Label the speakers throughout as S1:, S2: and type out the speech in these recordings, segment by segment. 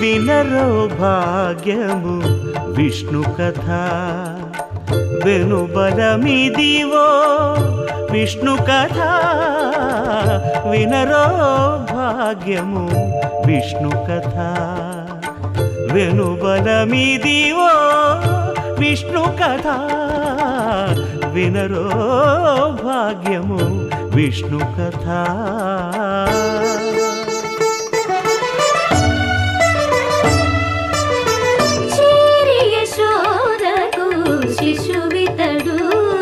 S1: వినరో భాగ్యము విష్ణు కథ వెనుబలమిదివో విష్ణు కథ వినరో భాగ్యము విష్ణు కథ వెనుబలమిదివో విష్ణు కథ వినరో భాగ్యము విష్ణు కథ
S2: చేరి యశోదకు శిశువితడు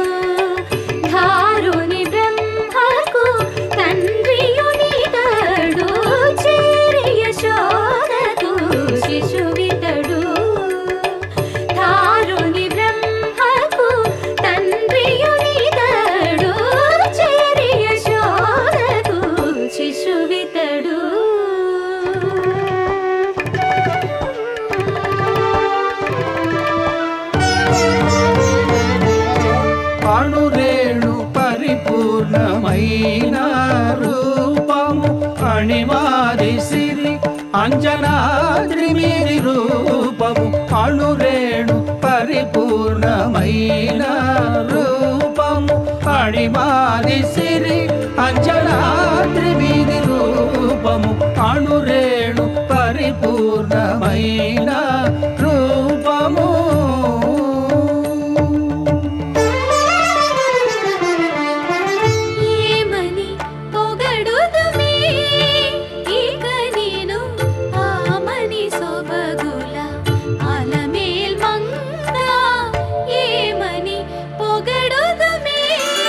S2: ధారుని బ్రహ్మకు తండ్రియునితడు చేరి యశోదకు శిశువితడు ధారుని బ్రహ్మకు తండ్రియునితడు చేరి యశోదకు శిశువితడు
S3: అణురేణు పరిపూర్ణమైన రూపము అణిమాది సిరి అంజనాద్రి మీది రూపము అణురేణు పరిపూర్ణమైన రూపము అణిమాది సిరి అంజనాద్రి మీది రూపము అణురేణు పరిపూర్ణమైన రూపము
S2: ఏమని పొగడుదుమే ఇక నేను ఆమని సొబగుల అలమేల్ మంగ ఏమని పొగడుదుమే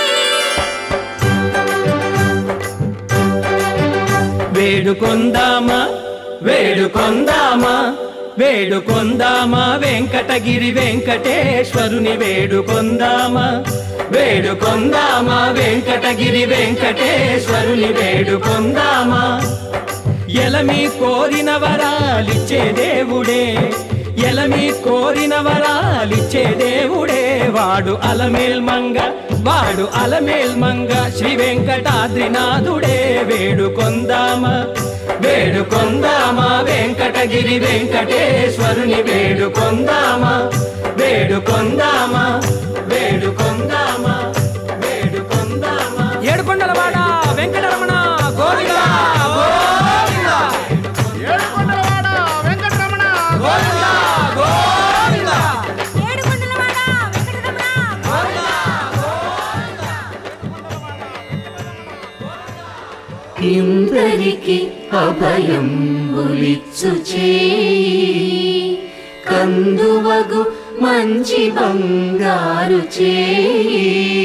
S3: వేడుకొందామా వేడుకొందామా వేడుకొందామా వెంకటగిరి వెంకటేశ్వరుని వేడుకొందామా వేడుకొందామా వెంకటగిరి వెంకటేశ్వరుని వేడుకొందామా ఎలమి కోరిన వరాలిచ్చే దేవుడే ఎలమి కోరిన వరాలిచ్చే దేవుడే వాడు అలమేల్ మంగ వాడు అలమేల్ మంగ శ్రీ వెంకటాద్రినాథుడే వేడుకొందామా వేడుకొందామా వెంకటగిరి వెంకటేశ్వరుని వేడుకొందామా వేడుకొందామా వేడుకొందామా వేడుకొందామా ఏడుకొండలవాడ వెంకటరమణ గోవిందా గోవిందా
S4: ఏడుకొండలవాడ వెంకటరమణ
S3: గోవిందా గోవిందా
S2: ఏడుకొండలవాడ వెంకటరమణ ఇందరికి అభయం బులిచ్చు చేయి కందువగు మంచి బంగారు చేయి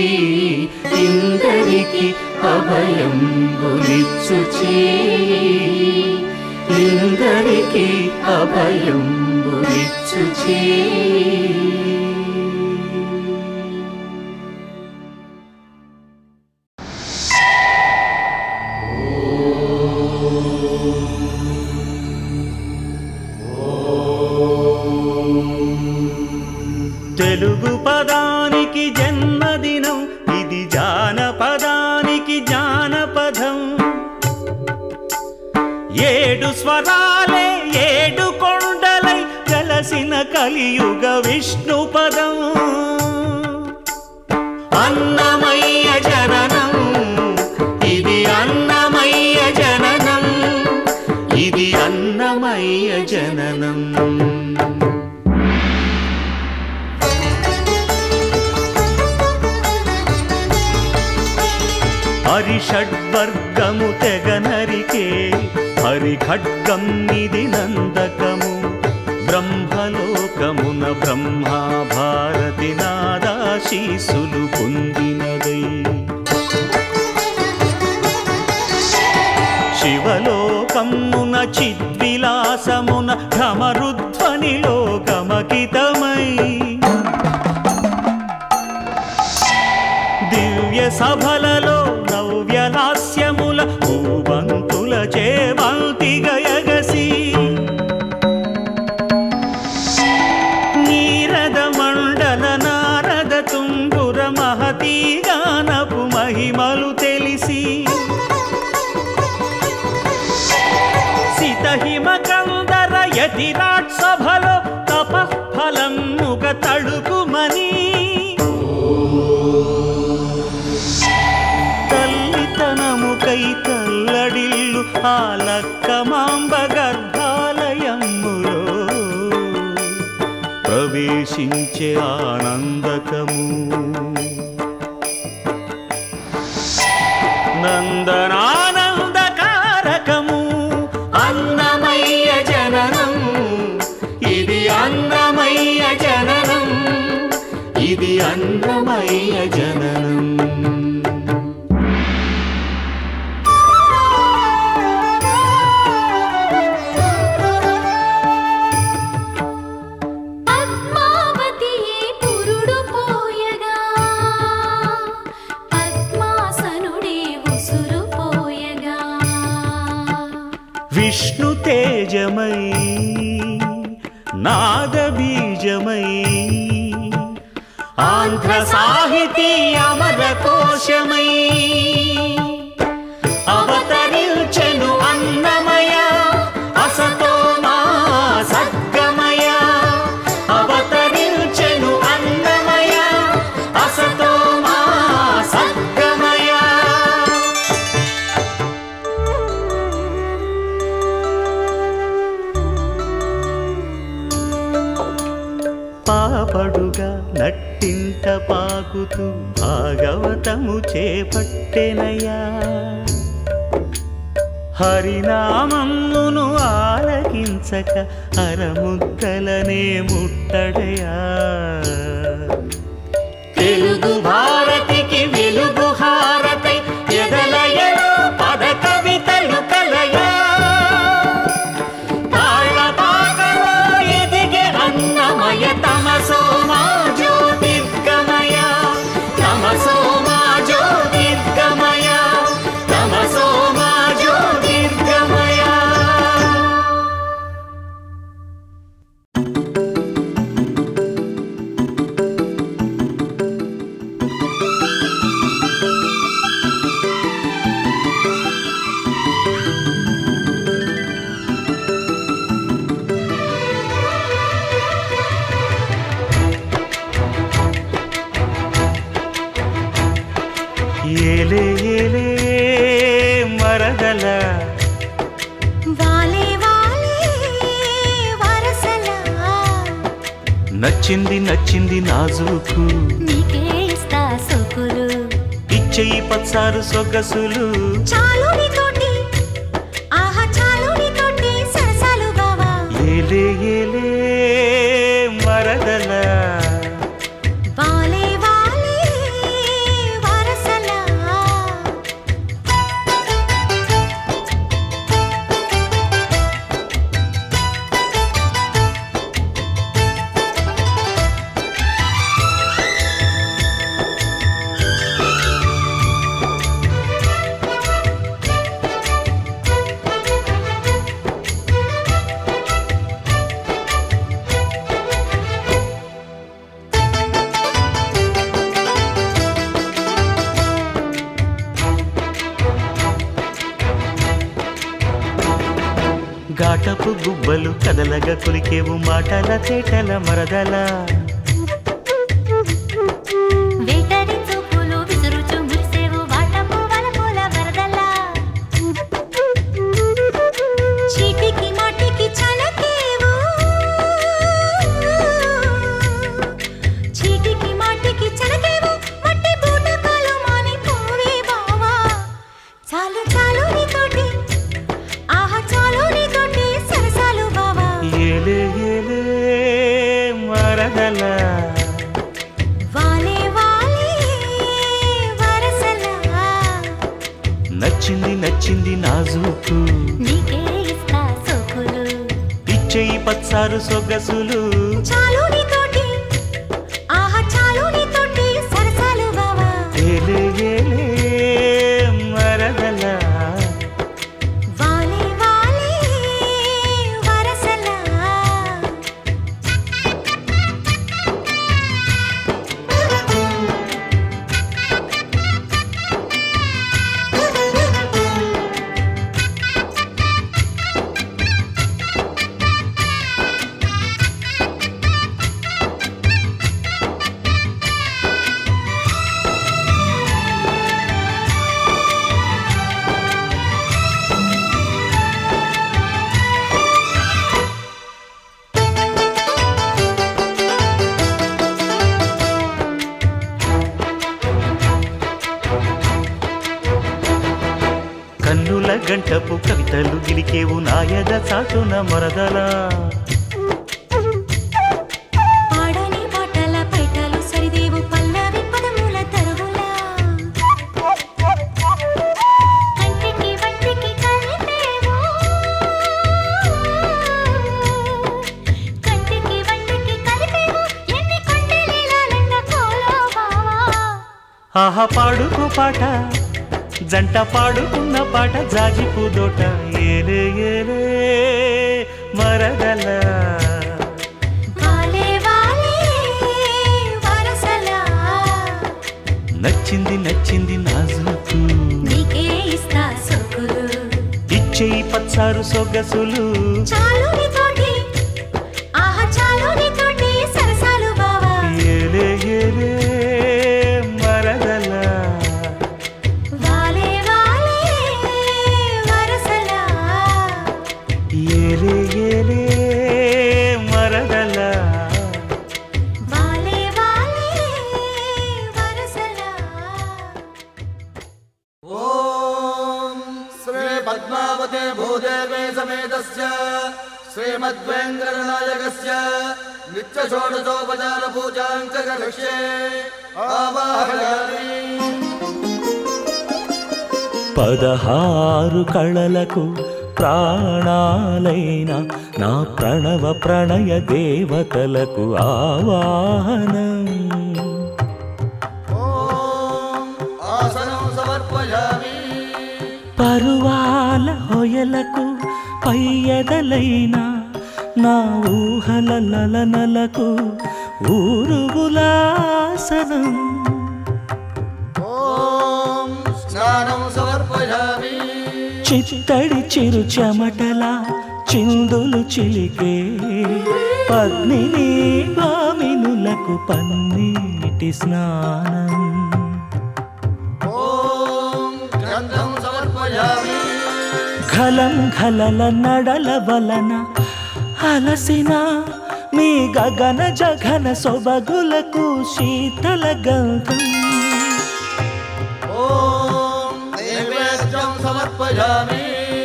S2: ఇందరికి అభయం బులిచ్చు చేయి ఇందరికి అభయం బులిచ్చు చేయి
S1: తెలుగు పదానికి జన్మదినం ఇది జానపదానికి జానపదం ఏడు స్వరాలే ఏడు కొండలై కలసిన కలియుగ విష్ణు పదం అన్నమయ్య జననం ఇది అన్నమయ్య జననం ఇది అన్నమయ్య జననం హరిషడ్వర్గము తెగనరికే హరిఖడ్గం ఇది నందకము బ్రహ్మలోకమున బ్రహ్మా భారతి నాదాశీసులు పొందినదై శివలోకమున చిద్విలాసమున భ్రమరుధ్వనిలో గమకితమై దివ్య సభలలో నవ్యలాస్యముల భూబంతుల చేవంతి గయగసి నీరద మండల నారద తుంగుర మహతీ గానపు మహిమలు తెలిసి సితహిమ కందర యతి విరాట్ సభలో తపఫలముగ తడుకుమని తల్లితనముకై తల్లడిల్లు ఆ లక్కమాంబ గర్భాలయములో ప్రవేశించే ఆనందకము నందనానందకారకము అన్నమయ్య జననం ఇది అన్నమయ్య జననం ఇది అన్నమయ్య జననం
S5: పద్మావతియే పురుడు పోయగా పద్మాసనుడే ఉసురు పోయగా
S1: విష్ణు తేజమై నాద బీజమై ఆంధ్ర సాహితీ అమర కోశమై అవతరించెను అన్నమయ అసతో మా సద్గమయ అవతరించెను అన్నమయ అసతో మా సద్గమయ పాపడుగా నట్టింట పాకుతూ భాగవతము చేపట్టెనయ్యా హరినామమును ఆలకించక అరముద్దలనే ముట్టడయా తెలుగు భారతికి వెలుగు హారతై ఎదలయలో పద కవితలు కలయా తాళపాకలో ఎదిగే అన్నమయ తమసో మా జ్యోతిర్గమయ తమసో మా జ్యోతిర్గమయ తమసో మా జ్యోతిర్గమయ ఏలే ఏలే మరదల
S5: వాలే వాలే వరసలా
S1: నచ్చింది నచ్చింది నాజూకు
S5: నీకే ఇస్తా సొకులు
S1: ఇచ్చేయి పచ్చారు సొగసులు
S5: చాలు నీతోటి ఆహా చాలు నీతోటి సరసాలు బావా
S1: ఏలే ఏలే మరదల
S5: వాలే వాలే వరసలా
S1: ఘాటపు గుబ్బలు కదలగా కొలికేవు మాటల చేటల మరదల
S5: వేటరి చూపులు విసురుచు మురిసేవు వాటపు వలపుల వరదలా చీటికి మాటికి చలకేవు చీటికి మాటికి చలకేవు మట్టి బూటకాలు మాని పోవే బావా చాలు చాలు నీతోటి ఆహా చాలు నీతోటి సరసాలు బావా
S1: ఏలే ఏలే మరదల
S5: వాలే వాలే వరసలా
S1: నచ్చింది నచ్చింది నాజూకు
S5: నీకే ఇస్తా సోకులు
S1: ఇచ్చేయి పచ్చారు సొగసులు
S5: చాలు నీతోటి ఆహా చాలు నీతోటి సరసాలు బావా
S1: ఏలే ఏలే మరదల
S5: వాలే వాలే వరసలా
S1: కన్నుల గంటపు కవితలు గిలికేవు నాయద చాటున మరదలా
S5: పాడని పాటల పైటలు సరిదేవు పల్లవి పదముల తరువులా కంటికి వంటికి కలిపేవు కంటికి వంటికి కలిపేవు ఎన్ని కొండలీలాలంట కోలో బావా
S1: ఆహా పాడుకో పాట జంట పాడుకున్న పాట జాజిపు దోట ఏలే ఏలే మరదలా
S5: వాలే వాలే వరసలా
S1: నచ్చింది నచ్చింది నాజుకు
S5: నీకే ఇస్తా సొక్కులు
S1: ఇచ్చేయి పచ్చారు సొగసులు
S5: చాలు నీతోటి ఆహా చాలు నీతోటి సరసాలు బావా
S1: ఏలే ఏలే మరదలా
S5: వాలే వాలే వరసలా
S1: ఏలే ఏలే మరదలా
S5: వాలే వాలే వరసలా
S4: ఓం శ్రీ పద్మావతే భూదేవే సమేతస్య శ్రీమద్వేంకటనాయకస్య నిత్య షోడశోపచార పూజాంకరిష్యే ఆవాహయామి
S2: పదహారు కళలకు ప్రాణాలైన నా ప్రణవ ప్రణయ దేవతలకు ఆవాహనం
S4: ఓం ఆసనం సమర్పయామి
S2: పరువాల హొయలకు పయ్యదలైన నా ఊహల లలనలకు ఊరుగులాసనం
S4: ఓం స్నానం సమర్పయామి
S2: చిత్తడి చిరు చెమటల చిందులు చిలికే పద్మిని భామినులకు పన్నీటి స్నానం
S4: ఓం గ్రంథం సమర్పయామి
S2: ఘలం ఘలల నడల వలన అలసిన మీ గగన జఘన సొబగులకు శీతల గంధం
S4: ఓం నైవేద్యం సమర్పయామి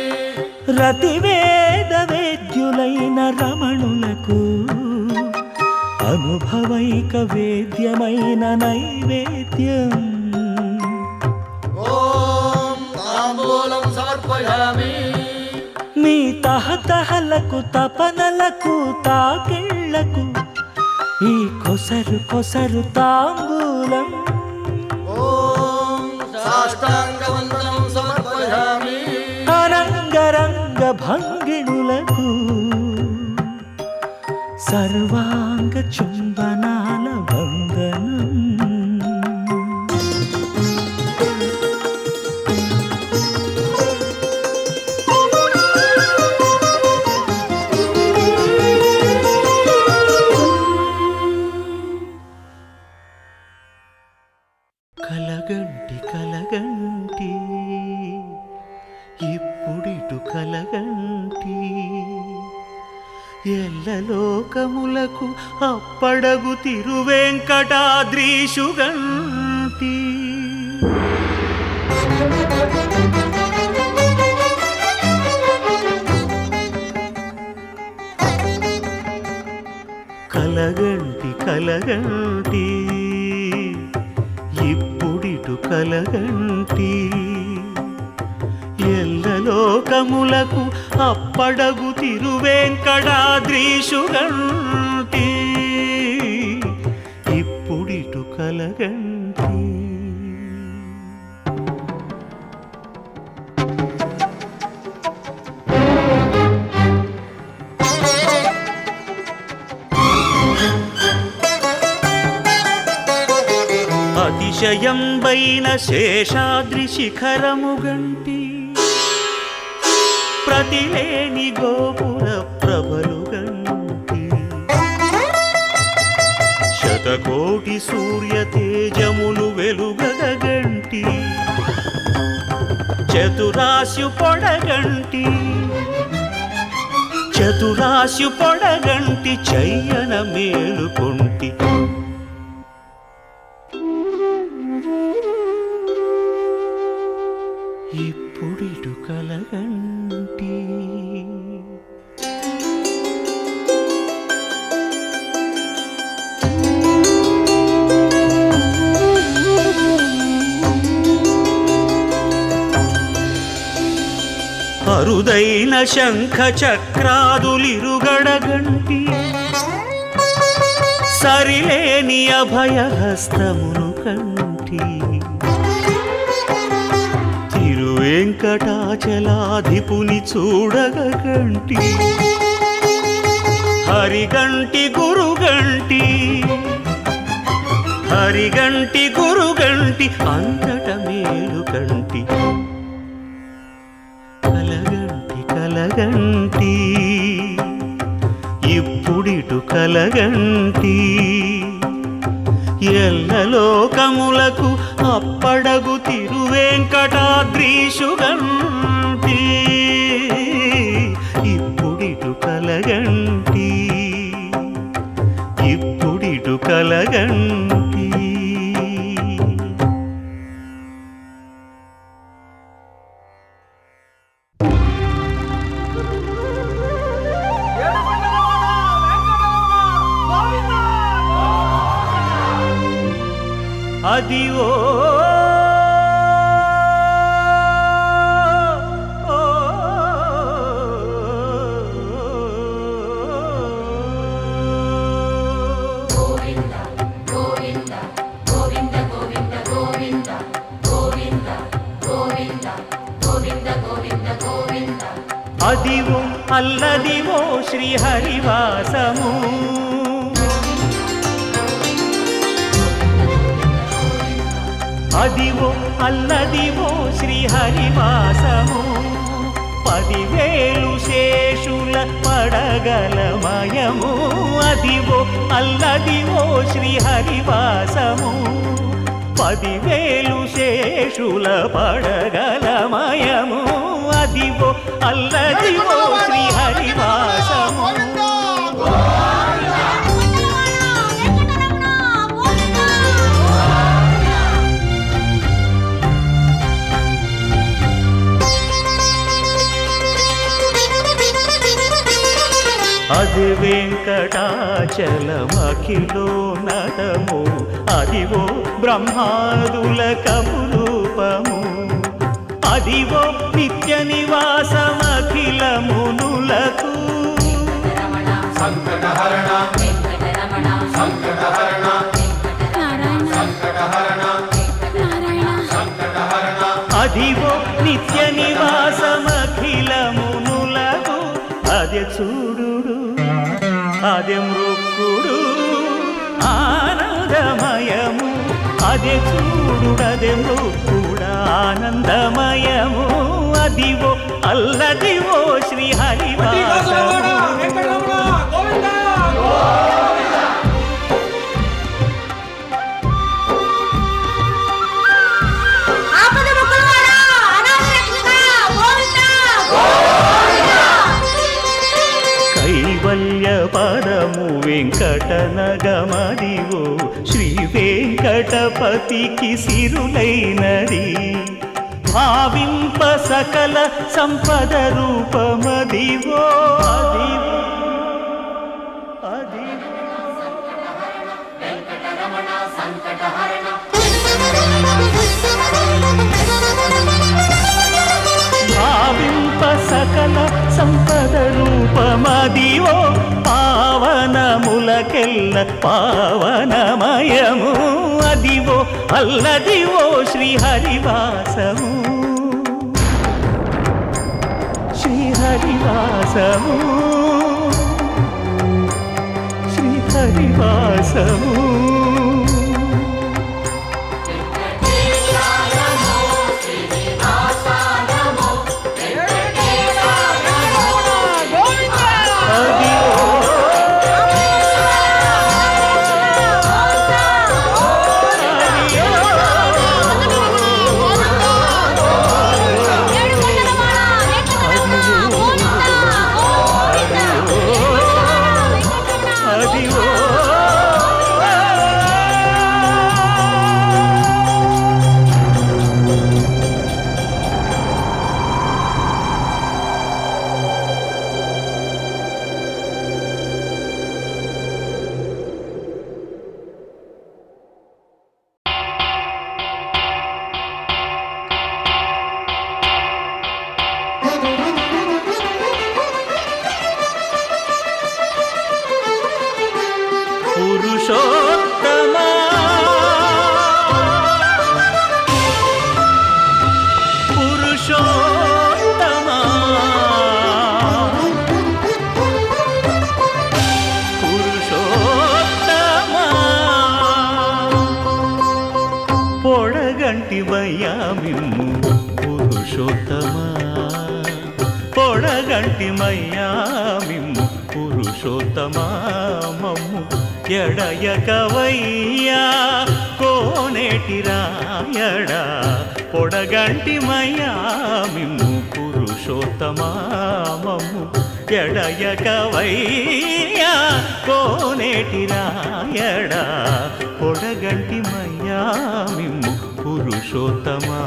S2: రతివేద వేద్యులైన రమణులకు అనుభవైక వేద్యమైన నైవేద్యం
S4: ఓం తాంబూలం సమర్పయామి
S2: మీ తహతహలకు తపనలకు తాకిళ్లకు ఈ కొసరు కొసరు తాంబూలం
S4: ఓం సాష్టాంగవందనం సమర్పయామి
S2: అరంగరంగ భంగిణులకు సర్వాంగ చుంబనాల వందనం
S1: కలగంటి కలగంటి ఇప్పుడిటు కలగంటి ఎల్లలోకములకు అప్పడగు తిరువెంకటాద్రీషుగంటి కలగంటి కలగంటి ఇప్పుడిటు కలగంటి ఎల్లలోకములకు అప్పడగు తిరువెంకటాద్రీషుగంటి ఇప్పుడిటు కలగంటి అతిశయంబైన శేషాద్రి శిఖరము గంటి ప్రతిలేని గోపుర ప్రభలు గంటి శతకోటి సూర్య తేజములు వెలుగగంటి చతురాశు పొడగంటి చతురాశు పొడగంటి చయ్యన మేలుకొంటి
S2: ఇప్పుడిటు కలగంటి అరుదైన శంఖ చక్రాదులిరుగడగంటి సరిలేని అభయహస్తమును కంటి తిరువెంకటాచలాధిపుని చూడగంటి హరిగంటి గురుగంటి హరిగంటి గురుగంటి అంతట మేలు కంటి కలగంటి కలగంటి ఇప్పుడిటు కలగంటి ఎల్లలోకములకు అప్పడగు తిరువెంకటాద్రీషుగంటి ఇప్పుడిటు కలగంటి ఇప్పుడిటు కలగంటి అది ఓ అదివో అల్లదివో శ్రీహరివాసము అదివో అల్లదివో శ్రీహరివాసము పదివేలు శేషుల పడగలమయము అదివో అల్లదివో శ్రీహరివాసము పదివేలు శేషుల పడగలమయము అదివో అల్లదివో శ్రీహరివాసము అది వెంకటాచలమఖిలో నటము అదివో బ్రహ్మాదుల కపురూపము అదివో నిత్య నివాసమఖిలమునులకు
S4: సంకటహరణ సంకటహరణ సంకటహరణ సంకటహరణ
S2: అదివో నిత్య నివాసమఖిలమునులకు అదే చూడు అదే మృక్కుడు ఆనందమయము అదే చూడు అదే మృక్కుడు ఆనందమయము అదివో అల్లదివో శ్రీ హరివాసము
S5: ఆపద మొక్కులవాడా, అనాథ రక్షక, గోవిందా, గోవిందా.
S2: కైవల్య పదము వెంకటనగమదివో శ్రీ వెంకటపతికి సిరులైనది భావింప సకల సంపద రూపమదివో అదివో అదివో భావింప సకల సంపద రూపమదివో పావనములకెల్ల పావనమయము అదివో అల్లదివో శ్రీహరివాసము శ్రీహరివాసము శ్రీహరివాసము అదివో పురుషోత్తమా పొడగంటిమయ్యా మిమ్ము పురుషోత్తమా మమ్ము ఎడయకవయ్యా కోనేటి రాయడా పొడగంటిమయ్యా మిమ్ము పురుషోత్తమా మమ్ము ఎడయకవయ్యా కోనేటి రాయడా పొడగంటిమయ్యా మిమ్ము పురుషోత్తమా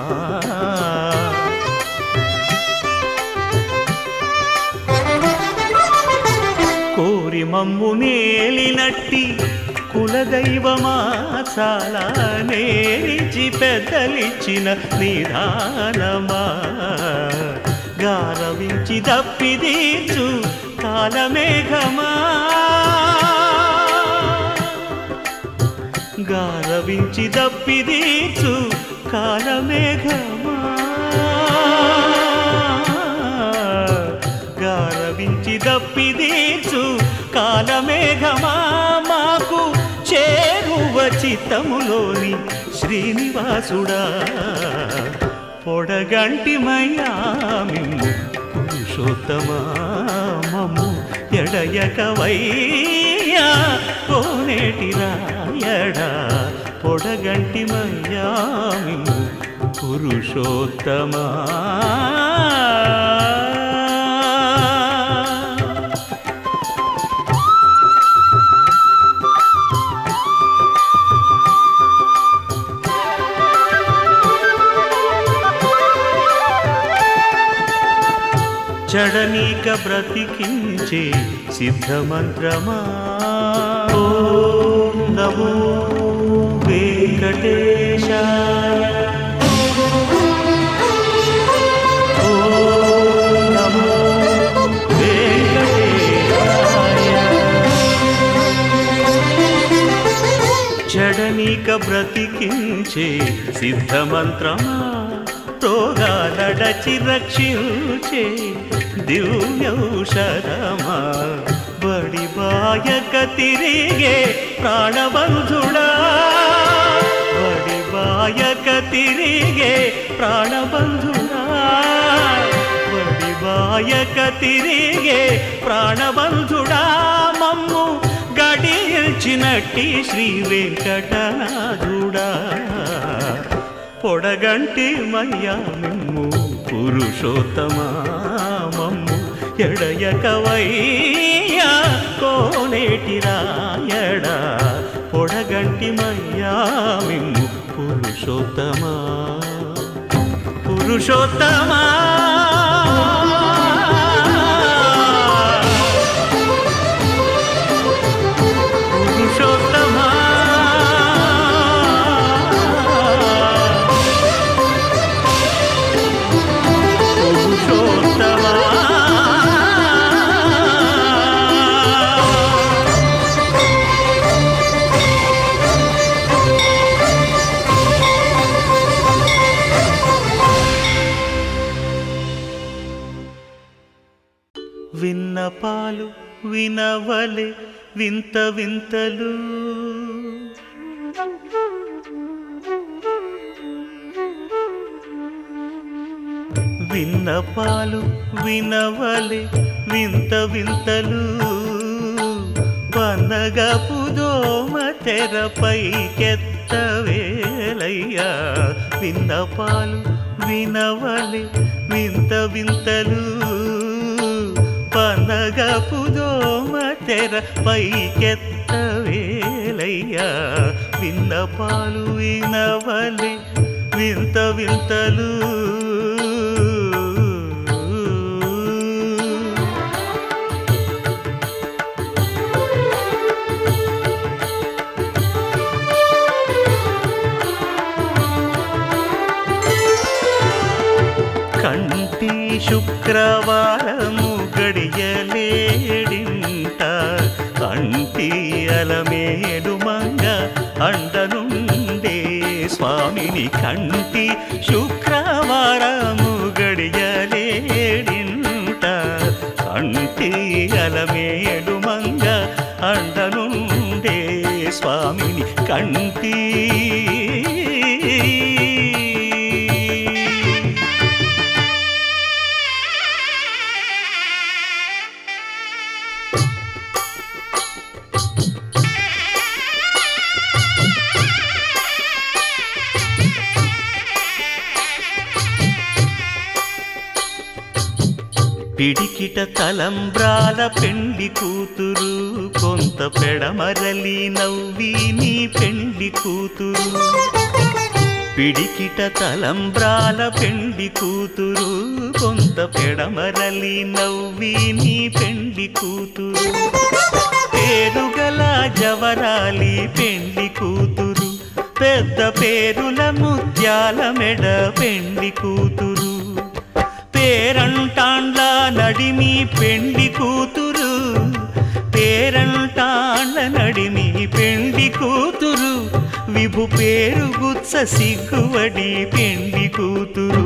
S2: కోరి మమ్ము నేలినట్టి కులదైవమా చాలా నేరిచి పెద్దలిచ్చిన నిదానమా గారవించి దప్పిదీచు కాలమేఘమా గారవించి దప్పిదీచు కాలమేఘమా గారవించి దప్పిదీచు కాలమేఘమా మాకు చేరువ చిత్తములోని శ్రీనివాసుడా పొడగంటి మయామిము పురుషోత్తమా మమ్ము ఎడయకవయ్యా కోనేటి రాయడా పొడగంటి మయామిము పురుషోత్తమా చడనీక బ్రతికించే సిద్ధమంత్రమా ఓం నమో వెంకటేశాయ ఓం నమో వెంకటేశాయ చడనీక బ్రతికించే సిద్ధమంత్రమా రోగాలడచి రక్షించే దివ్యౌషధమా బడి బాయక తిరిగే ప్రాణబంధుడా బడి బాయక తిరిగే ప్రాణబంధుడా బడి బాయక తిరిగే ప్రాణబంధుడా మమ్ము గడిచినట్టి శ్రీ వెంకటనాథుడా పొడగంటి మయ్యా మిమ్ము పురుషోత్తమా మమ్ము ఎడయకవయ్యా కోనేటి రాయడా పొడగంటి మయ్యా మిమ్ము పురుషోత్తమా పురుషోత్తమా పురుషోత్తమా పురుషోత్తమా విన్నపాలు వినవలే వింత వింతలు విన్నపాలు వినవలే వింత వింతలు పన్నగపు దోమ తెరపైకెత్తవేలయ్యా విన్నపాలు వినవలే వింత వింతలు పనగపు దోమ తెర పైకెత్తవేలయ్యా విన్నపాలు వినవలే వింత వింతలు కంటి శుక్రవారము గడియలేడింట కంటి అలమేడు మంగ అండనుండే స్వామిని కంటి శుక్రవారము గడియలేడింట కంటి అలమేడు మంగ అండనుండే స్వామిని కంటి పిడికిట తలంబ్రాల పెండ్లి కూతురు కొంత పెడమరలి నవ్వి నీ పెండ్లి కూతురు పిడికిట తలంబ్రాల పెండ్లి కూతురు కొంత పెడమరలి నవ్వి నీ పెండ్లి కూతురు పేరుగల జవరాలి పెండ్లి కూతురు పెద్ద పేరుల ముత్యాల మెడ పెండ్లి కూతురు పేరంటాండ్ల నడిమి పెండ్లి కూతురు పేరంటాండ్ల నడిమి పెండ్లి కూతురు విభు పేరు గుత్స సిగ్గువడి పెండ్లి కూతురు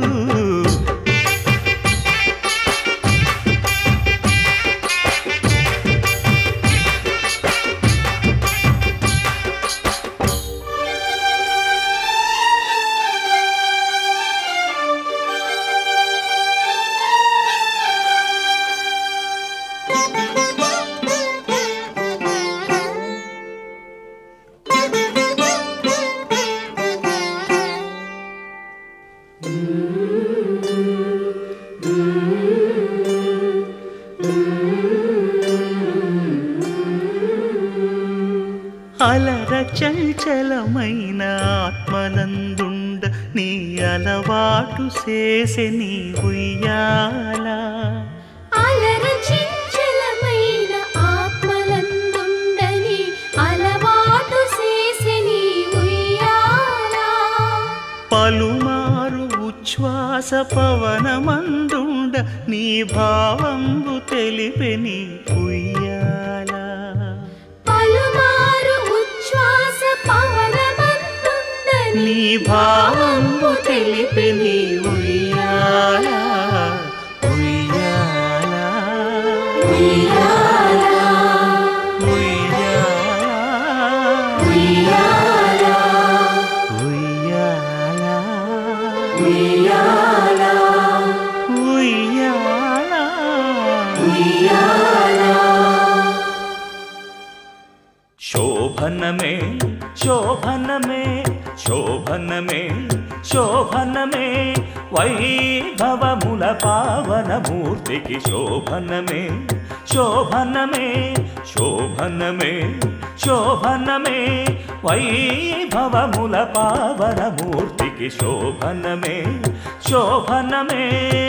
S2: అలర చంచలమైన ఆత్మనందుండ నీ అలవాటు చేసే నీ ఉయ్యాల
S5: అలర చంచలమైన ఆత్మలందుండని అలవాటు చేసిని ఉయ్యాల
S2: పలుమారు ఉచ్ఛ్వాస పవనమందుండ నీ భావంబు తెలిపే నీ ఉయ్యాల
S5: పలుమారు ఉచ్ఛ్వాస పవనమందుండని
S2: నీ భావంబు తెలిపే నీ ఉయ్యాల ఉయ్యాల ఉయ్యాల ఉయ్యాల ఉయ్యాల శోభనమే శోభనమే శోభనమే శోభనమే వైభవముల పావనమూర్తికి శోభనమే శోభనమే శోభనమే శోభనమే వైభవముల పావనమూర్తికి శోభనమే శోభనమే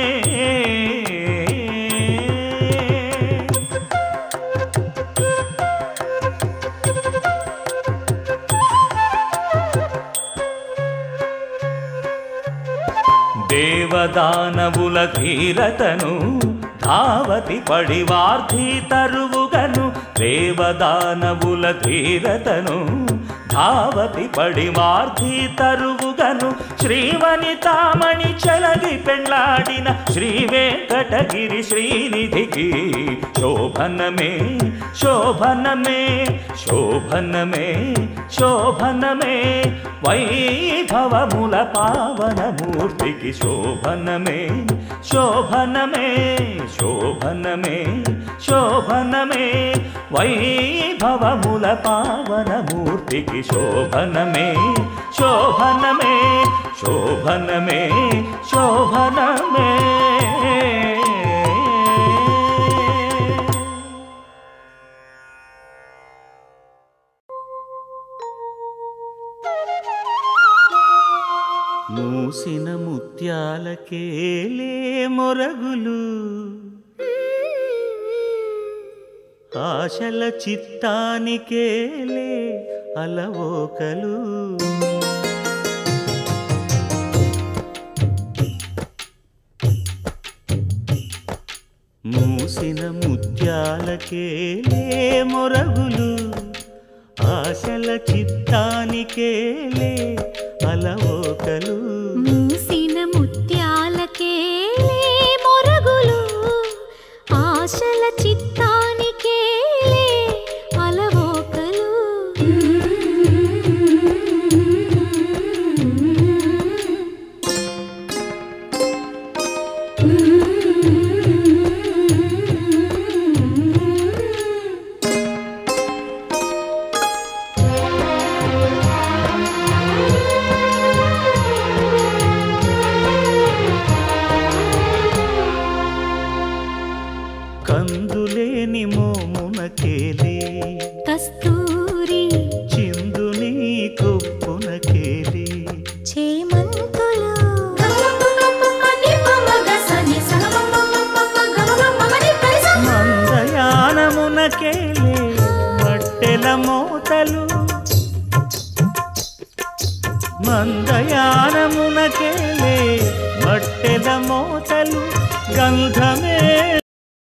S2: దేవదానవుల ధీరతను ధావతి పడివార్ధి తరువుగను దేవదానవుల ధీరతను ధావతి పడివార్ధి తరువుగను శ్రీవనితామణి చలగి పెళ్ళాడిన శ్రీ వెంకటగిరి శ్రీనిధికి శోభనమే శోభనమే శోభనమే శోభనమే వైభవముల పావనమూర్తికి శోభనమే శోభనమే శోభనమే శోభనమే వైభవముల పావనమూర్తికి శోభనమే శోభనమే శోభనమే శోభనమే మూసిన ముత్యాలకేలే మొరగులు ఆశల చిత్తానికేలే అలవోకలు మూసిన ముత్యాలకేలే మొరగులు ఆశల చిత్తానికేలే అలవోకలు
S5: మూసిన ముత్యాలకేలే మొరగులు ఆశల చిత్తానికేలే అలవోకలు
S6: ఆ
S2: కందులేని మోమునకేలే
S5: కస్తూరి
S2: చిందుని కొప్పునకేలే
S5: చేమంతులు
S2: మందయానమునకేలే మట్టెల మోతలు మందయానమునకేలే మట్టెల మోతలు గంధమే